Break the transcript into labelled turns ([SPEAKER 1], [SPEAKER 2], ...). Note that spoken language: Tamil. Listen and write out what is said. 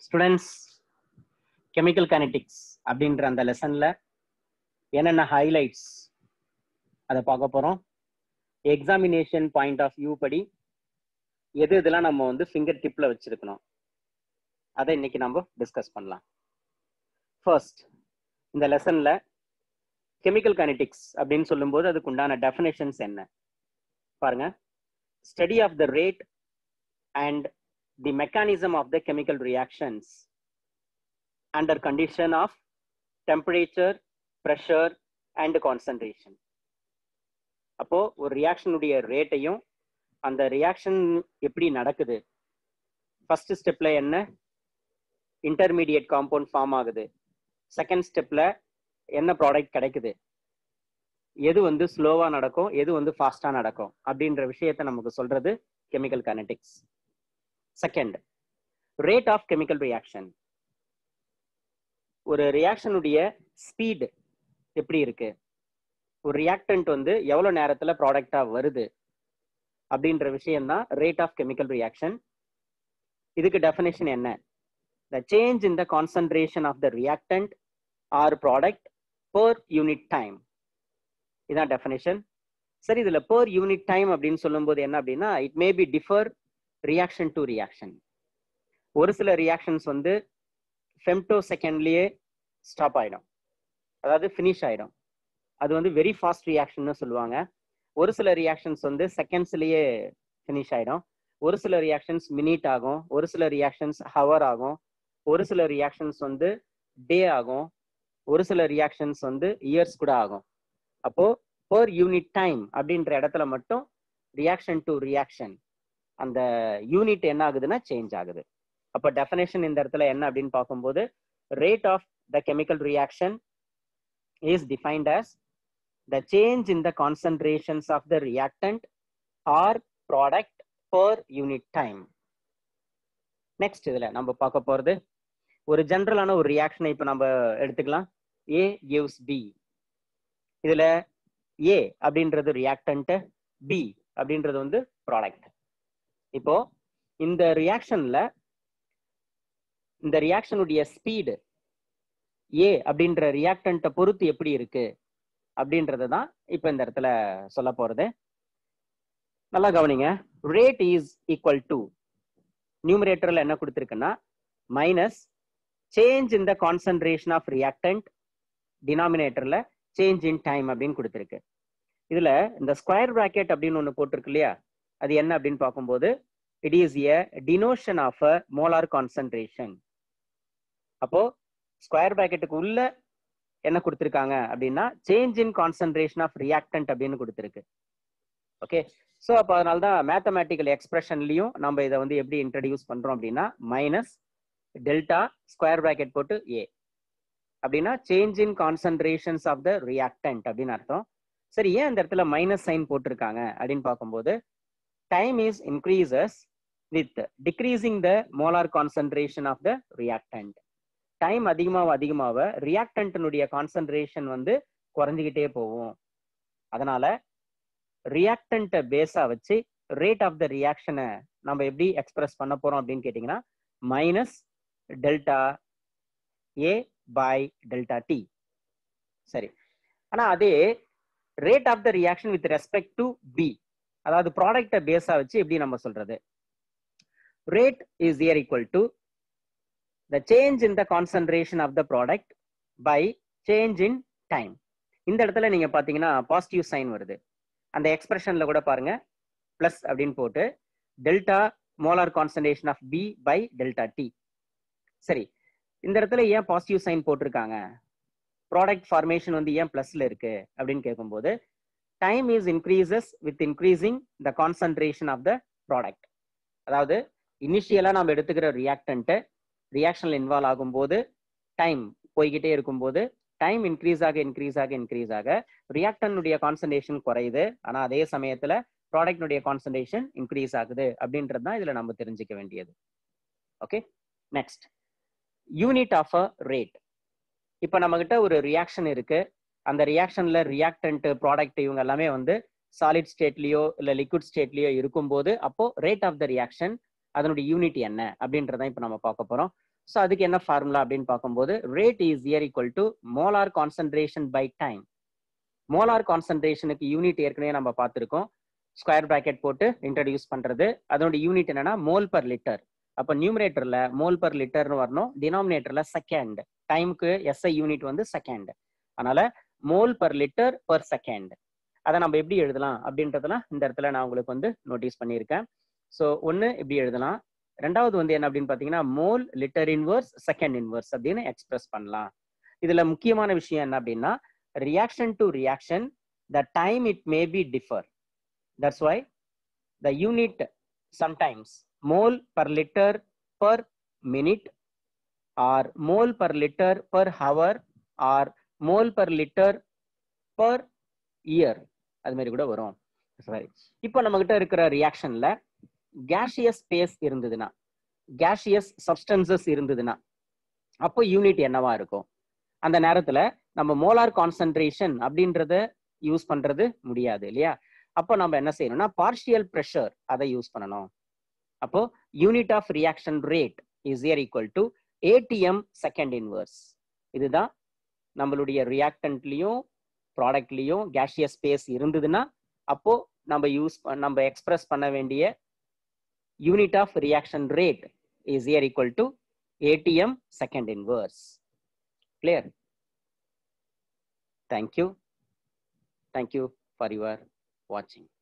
[SPEAKER 1] ஸ்டூடெண்ட்ஸ் கெமிக்கல் கைனடிக்ஸ் அப்படின்ற அந்த லெசன்ல என்னென்ன ஹைலைட்ஸ் அதை பார்க்க போறோம் எக்ஸாமினேஷன் பாயிண்ட் ஆஃப் வியூ படி எது இதெல்லாம் நம்ம வந்து ஃபிங்கர் டிப்ல வச்சிருக்கணும் அதை இன்னைக்கு நம்ம டிஸ்கஸ் பண்ணலாம் ஃபர்ஸ்ட் இந்த லெசன்ல கெமிக்கல் கைனடிக்ஸ் அப்படின்னு சொல்லும்போது அதுக்கு உண்டான டெஃபினேஷன்ஸ் என்ன பாருங்க study of the rate and the mechanism of the chemical reactions under condition of temperature pressure and concentration அப்போ ஒரு ரியாக்ஷனுடைய ரேட்டையும் அந்த ரியாக்ஷன் எப்படி நடக்குது ஃபர்ஸ்ட் ஸ்டெப்ல என்ன இன்டர்மீடியட் காம்பவுண்ட் ஃபார்ம் ஆகுது செகண்ட் ஸ்டெப்ல என்ன ப்ராடக்ட் கிடைக்குது எது வந்து ஸ்லோவா நடக்கும் எது வந்து ஃபாஸ்டா நடக்கும் அப்படின்ற விஷயத்த நமக்கு சொல்றது chemical kinetics second rate of chemical reaction ஒரு ரியாக்ஷனுடைய ஸ்பீடு எப்படி இருக்கு ஒரு ரியாக்டன்ட் வந்து எவ்வளவு நேரத்துல ப்ராடக்டா வருது அப்படின்ற விஷயம் தான் ரேட் ஆஃப் கெமிக்கல் ரியாக்ஷன் இதுக்கு டெஃபினேஷன் என்ன the change in the concentration of the reactant or product per unit time இதான் டெஃபினேஷன் சரி இதுல பர் யூனிட் டைம் அப்படின்னு சொல்லும்போது என்ன அப்படின்னா it may be differ reaction to reaction ஒரு சில ரியாக்ஷன்ஸ் வந்து ஃபெம்டோ செகண்ட்லயே ஸ்டாப் ஆயிடும் அதாவது ஃபினிஷ் ஆயிடும் அது வந்து வெரி ஃபாஸ்ட் ரியாக்ஷன் சொல்லுவாங்க ஒரு சில ரியாக்ஷன்ஸ் வந்து செகண்ட்ஸ்லயே ஃபினிஷ் ஆயிடும் ஒரு சில ரியாக்ஷன்ஸ் மினிட் ஆகும் ஒரு சில ரியாக்ஷன்ஸ் ஹவர் ஆகும் ஒரு சில ரியாக்ஷன்ஸ் வந்து டே ஆகும் ஒரு சில ரியாக்ஷன்ஸ் வந்து இயர்ஸ் கூட ஆகும் அப்போ பர் யூனிட் டைம் அப்படின்ற இடத்துல மட்டும் ரியாக்ஷன் டு ரியாக்ஷன் அந்த யூனிட் என்ன ஆகுதுன்னா சேஞ்ச் ஆகுது அப்போ டெஃபினேஷன் இந்த இடத்துல என்ன அப்படின்னு பார்க்கும்போது rate of the chemical reaction is defined as the change in the concentrations of the reactant or product per unit time next இதுல நம்ம பார்க்க போறது ஒரு ஜென்ரலான ஒரு ரியாக்ஷனை இப்போ நம்ம எடுத்துக்கலாம் ஏ gives பி இதுல ஏ அப்படின்றது ரியாக்டன்ட் பி அப்படின்றது வந்து ப்ராடக்ட் இப்போ இந்த ரியாக்ஷன்ல இந்த ரியாக்ஷனுடைய ஸ்பீடு ஏ அப்படின்ற ரியாக்டன்ட்டை பொறுத்து எப்படி இருக்கு அப்படின்றது தான் இப்போ இந்த இடத்துல சொல்ல போறது நல்லா கவனிங்க ரேட் இஸ் ஈக்குவல் டு நியூமரேட்டர்ல என்ன கொடுத்துருக்குன்னா minus change in the concentration of reactant டினாமினேட்டர்ல சேஞ்ச் இன் டைம் அப்படின்னு கொடுத்துருக்கு இதுல இந்த ஸ்கொயர் பிராக்கெட் அப்படின்னு ஒன்று போட்டிருக்கு இல்லையா அது என்ன அப்படின்னு பார்க்கும்போது it is a denotation of a molar concentration அப்போ ஸ்கொயர் பிராக்கெட்டுக்கு உள்ள என்ன கொடுத்துருக்காங்க அப்படின்னா change in concentration of reactant அப்படின்னு கொடுத்துருக்கு ஓகே ஸோ அப்போ அதனால தான் மேத்தமேட்டிக்கல் எக்ஸ்பிரஷன்லையும் நம்ம இதை வந்து எப்படி இன்ட்ரடியூஸ் பண்றோம் அப்படின்னா மைனஸ் டெல்டா ஸ்கொயர் பிராக்கெட் போட்டு ஏ அப்படின்னா change in concentrations of the reactant அப்படின்னு அர்த்தம் சரி ஏன் அந்த இடத்துல மைனஸ் சைன் போட்டிருக்காங்க அப்படின்னு பார்க்கும்போது time is increases with decreasing the molar concentration of the reactant time அதிகமாக அதிகமாக ரியாக்டன்ட்னுடைய கான்சன்ட்ரேஷன் வந்து குறைஞ்சிக்கிட்டே போகும் அதனால ரியாக்டன்ட்டை பேஸா வச்சு ரேட் ஆஃப் த ரியாக்ஷனை நம்ம எப்படி எக்ஸ்பிரஸ் பண்ண போறோம் அப்படின்னு கேட்டிங்கன்னா minus delta A by delta t சரி ஆனா அதே rate of the reaction with respect to B அதாவது ப்ராடக்டை பேஸா வச்சு எப்படி நம்ம சொல்றது rate is ear equal to the change in the concentration of the product by change in time இந்த இடத்துல நீங்க பாத்தீங்கன்னா பாசிட்டிவ் சைன் வருது அந்த எக்ஸ்பிரஷன்ல கூட பாருங்க பிளஸ் அப்படின்னு போட்டு delta molar concentration of B by delta t சரி இந்த இடத்துல ஏன் பாசிட்டிவ் சைன் போட்டிருக்காங்க ப்ராடக்ட் ஃபார்மேஷன் வந்து ஏன் பிளஸ்ல இருக்கு அப்படின்னு கேட்கும்போது time is increases with increasing the concentration of the product அதாவது இனிஷியலா நம்ம எடுத்துக்கிற ரியாக்டன்ட்டு ரியாக்ஷன்ல இன்வால்வ் ஆகும்போது டைம் போய்கிட்டே இருக்கும்போது டைம் இன்க்ரீஸ் ஆக இன்க்ரீஸ் ஆக இன்க்ரீஸ் ஆக ரியாக்டனுடைய கான்சன்ட்ரேஷன் குறையுது ஆனா அதே சமயத்துல ப்ராடக்ட்னுடைய கான்சன்ட்ரேஷன் இன்க்ரீஸ் ஆகுது அப்படின்றது தான் இதுல நம்ம தெரிஞ்சுக்க வேண்டியது okay next unit of a rate இப்போ நம்ம கிட்ட ஒரு ரியாக்ஷன் இருக்கு அந்த ரியாக்ஷன்ல ரியாக்டன்ட் ப்ராடக்ட் இவங்க எல்லாமே வந்து சாலிட் ஸ்டேட்லயோ இல்ல லிக்விட் ஸ்டேட்லயோ இருக்கும்போது அப்போ ரேட் ஆஃப் த ரியாக்ஷன் அதனுடைய யூனிட் என்ன அப்படின்றத இப்போ நம்ம பார்க்க போறோம் ஸோ அதுக்கு என்ன ஃபார்முலா அப்படின்னு பார்க்கும்போது rate is ear equal to molar concentration by time molar கான்சன்ட்ரேஷனுக்கு யூனிட் ஏற்கனவே நம்ம பார்த்துருக்கோம் ஸ்கொயர் பிராக்கெட் போட்டு இன்ட்ரடியூஸ் பண்றது அதோட யூனிட் என்னன்னா மோல் பர் லிட்டர் அப்போ நியூமரேட்டர்ல மோல் பர் லிட்டர்னு வரணும் டினாமினேட்டர்ல செகண்ட் டைமுக்கு எஸ்ஐ யூனிட் வந்து செகண்ட் அதனால mole per litre per second அதை நம்ம எப்படி எழுதலாம் அப்படின்றதெல்லாம் இந்த இடத்துல நான் உங்களுக்கு வந்து நோட்டீஸ் பண்ணியிருக்கேன் ஸோ ஒன்று இப்படி எழுதலாம் ரெண்டாவது வந்து என்ன அப்படின்னு பார்த்தீங்கன்னா mole litre inverse second inverse அப்படின்னு எக்ஸ்பிரஸ் பண்ணலாம் இதுல முக்கியமான விஷயம் என்ன அப்படின்னா reaction to reaction the time it may be differ that's why the unit sometimes mole per litre per minute or mole per litre per hour or mole per litre per year அது மாதிரி கூட வரும் சாரி இப்போ நம்ம கிட்ட இருக்கிற ரியாக்ஷன்ல கேஷியஸ் ஸ்பேஸ் இருந்ததுன்னா கேஷியஸ் சப்ஸ்டன்சஸ் இருந்ததுன்னா அப்போ யூனிட் என்னவா இருக்கும் அந்த நேரத்துல நம்ம மோலார் கான்சன்ட்ரேஷன் அப்படின்றத யூஸ் பண்றது முடியாது இல்லையா அப்போ நம்ம என்ன செய்யணும்னா பார்ஷியல் ப்ரெஷர் அதை யூஸ் பண்ணணும் அப்போ unit of reaction rate is ear equal to ATM second inverse இதுதான் நம்மளுடைய ரியாக்டன்ட்லயும் ப்ராடக்ட்லயும் கேஷியஸ் ஸ்பேஸ் இருந்ததுன்னா அப்போ நம்ம யூஸ் நம்ம எக்ஸ்பிரஸ் பண்ண வேண்டிய unit of reaction rate is here equal to ATM second inverse. Clear? Thank you. Thank you for your watching.